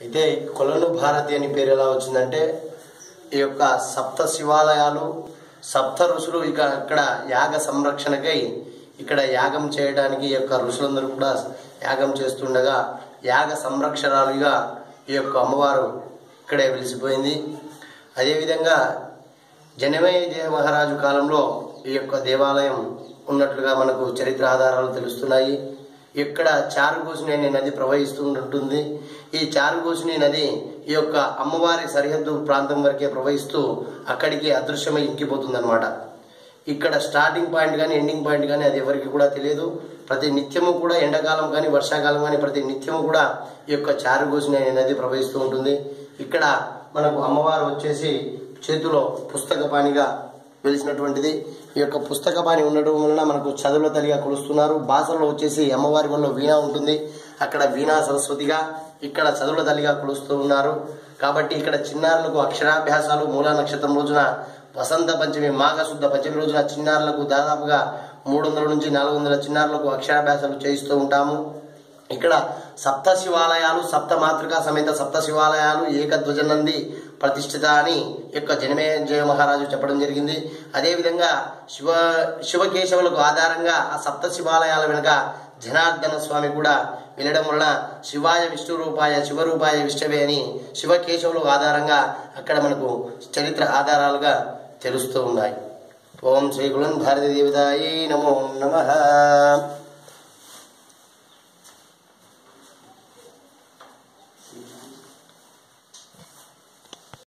అయితే కొలను భారతి అని పేరు ఎలా వచ్చిందంటే ఈ యొక్క సప్త శివాలయాలు సప్త ఋషులు ఇక ఇక్కడ యాగ సంరక్షణకై ఇక్కడ యాగం చేయడానికి ఈ యొక్క ఋషులందరూ కూడా యాగం చేస్తుండగా యాగ సంరక్షణాలుగా ఈ యొక్క అమ్మవారు ఇక్కడే వెలిసిపోయింది అదేవిధంగా జనమేయ జయ మహారాజు కాలంలో ఈ యొక్క దేవాలయం ఉన్నట్లుగా మనకు చరిత్ర ఆధారాలు తెలుస్తున్నాయి ఇక్కడ చారుగోసిని అనే నది ప్రవహిస్తూ ఉంటుంది ఈ చారుగోసిని నది ఈ యొక్క అమ్మవారి సరిహద్దు ప్రాంతం వరకే ప్రవహిస్తూ అక్కడికి అదృశ్యమై ఇంకిపోతుంది ఇక్కడ స్టార్టింగ్ పాయింట్ కానీ ఎండింగ్ పాయింట్ కానీ అది ఎవరికి కూడా తెలియదు ప్రతి నిత్యము కూడా ఎండాకాలం కానీ వర్షాకాలం కానీ ప్రతి నిత్యము కూడా ఈ యొక్క చారుగోసిని అనే నది ప్రవహిస్తూ ఉంటుంది ఇక్కడ మనకు అమ్మవారు వచ్చేసి చేతిలో పుస్తకపాణిగా వెలిసినటువంటిది ఈ యొక్క పుస్తకపాణి ఉండటం వలన మనకు చదువుల తల్లిగా కొలుస్తున్నారు భాషల్లో వచ్చేసి అమ్మవారి వల్ల వీణ ఉంటుంది అక్కడ వీణా సరస్వతిగా ఇక్కడ చదువుల తల్లిగా కొలుస్తూ ఉన్నారు కాబట్టి ఇక్కడ చిన్నారులకు అక్షరాభ్యాసాలు మూలా నక్షత్రం రోజున వసంత పంచమి మాఘ శుద్ధ పంచమి రోజున చిన్నారులకు దాదాపుగా మూడు వందల నుంచి నాలుగు వందల చిన్నారులకు అక్షరాభ్యాసాలు చేయిస్తూ ఉంటాము ఇక్కడ సప్త శివాలయాలు సప్త మాతృకా సమేత సప్త శివాలయాలు ఏకధ్వజనంది ప్రతిష్ఠిత అని యొక్క జనమే జయ మహారాజు చెప్పడం జరిగింది అదేవిధంగా శివ శివకేశవులకు ఆధారంగా ఆ సప్త శివాలయాల వెనుక జనార్దన స్వామి కూడా వెళ్ళడం వలన శివాయ విష్ణు రూపాయ శివరూపాయ విష్ణవే అని శివకేశవులకు ఆధారంగా అక్కడ మనకు చరిత్ర ఆధారాలుగా తెలుస్తూ ఉన్నాయి ఓం శ్రీ గుణన్ భారతీ దేవతాయి నమో నమః